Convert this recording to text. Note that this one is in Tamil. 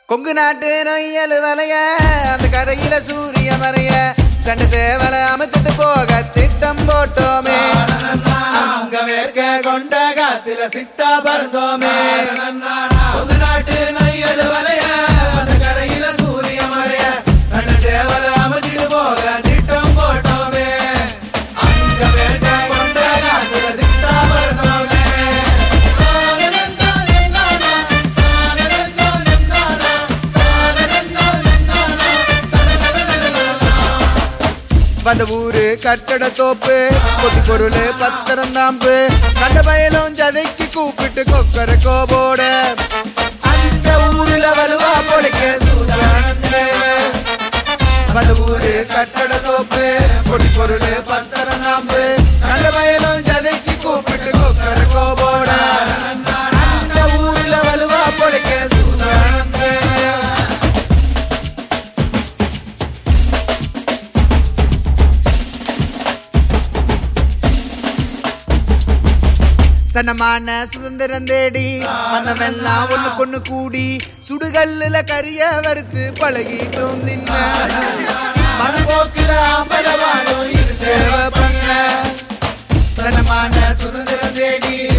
கொங்கு நாட்டு நொய்யல் வலைய அந்த கரையில சூரிய மறைய சண்டை சேவல அமைச்சிட்டு போக திட்டம் போட்டோமே அங்க மேற்க கொண்ட காத்துல சிட்டா பறந்தோமே பொது நாட்டு நையல் வலைய அந்த கரையில சூரிய மறைய சண்ட சேவல அமைச்சிட்டு போக திட்டம் போட்டோமே அங்க மேற்க கொண்ட காத்துல சிட்டா பறந்தோமே வந்த ஊரு கட்டட தோப்பு கொட்டி பொருள் பத்திரம் தாம்பு கண்ட பயலும் ஜதைக்கு கூப்பிட்டு கொக்கர கோபோட அந்த ஊருல வலுவா பொழைக்க சூதானந்தே வந்த ஊரு கட்டட தோப்பு கொட்டி பொருள் பத்திரம் தாம்பு கண்ட பயலும் ஜதைக்கு கூப்பிட்டு கொக்கர கோபோட அந்த ஊருல வலுவா பொழைக்க சூதானந்தே சனமான சுதந்திரம் தேடி வந்தவெல்லாம் ஒண்ணு கொண்ணு கூடி சுடுகல்லுல கரிய வறுத்து பழகிட்டும் தின்ன மனப்போக்கில ஆம்பல வாழும் இது சேவை பண்ண சனமான சுதந்திரம் தேடி